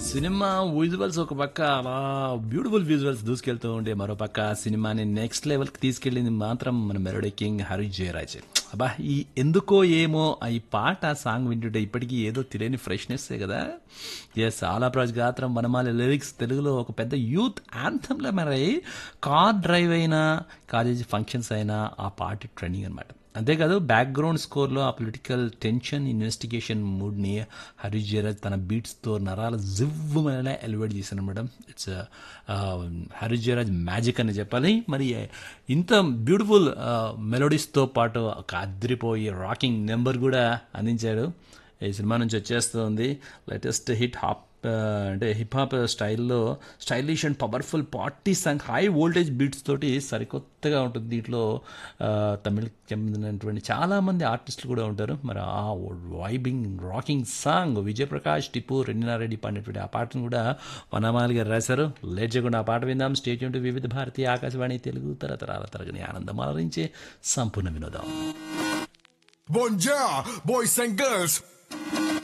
Cinema visuals ఒక పక్క అలా బ్యూటిఫుల్ విజువల్స్ దూసుకెళ్తూ ఉండే మరో పక్క సినిమాని నెక్స్ట్ లెవెల్కి తీసుకెళ్ళింది మాత్రం మన మెలోడీ కింగ్ హరి జయరాజ్ అబ్బా ఈ ఎందుకో ఏమో ఈ పాట సాంగ్ వింటుంటే ఇప్పటికీ ఏదో తెలియని ఫ్రెష్నెస్ కదా ఎస్ ఆలాప్రాజ్ గాత్రం వనమాల లిరిక్స్ తెలుగులో ఒక పెద్ద యూత్ యాంథమ్లా మరి కార్ డ్రైవ్ అయినా కాలేజీ ఫంక్షన్స్ అయినా ఆ పాట ట్రెండింగ్ అనమాట అంతేకాదు బ్యాక్గ్రౌండ్ స్కోర్లో ఆ పొలిటికల్ టెన్షన్ ఇన్వెస్టిగేషన్ మూడ్ని హరీష్ జయరాజ్ తన బీట్స్తో నరాల జివ్వుమనేలా ఎలివేట్ చేశాను madam it's Harish Jayaraj magic అని చెప్పాలి మరి ఇంత బ్యూటిఫుల్ మెలోడీస్తో పాటు ఒక అద్రిపోయి రాకింగ్ నెంబర్ కూడా అందించాడు ఈ సినిమా నుంచి వచ్చేస్తుంది లేటెస్ట్ హిట్ హాప్ అంటే హిప్ హాప్ స్టైల్లో stylish and powerful party song high voltage beats తోటి సరికొత్తగా ఉంటుంది దీంట్లో తమిళకి చెందినటువంటి చాలామంది ఆర్టిస్టులు కూడా ఉంటారు మరి ఆ vibing rocking song Vijayprakash Tippu రెడ్డినారెడ్డి పాడినటువంటి ఆ పాటను కూడా వనమాలి గారు రాశారు లేట్ చేయకుండా ఆ పాట విందాం స్టేట్ యూన్ వివిధ భారతీయ ఆకాశవాణి తెలుగు తరతరాల తరగని ఆనందం అలరించే సంపూర్ణ వినోదం Bonjour, boys and girls.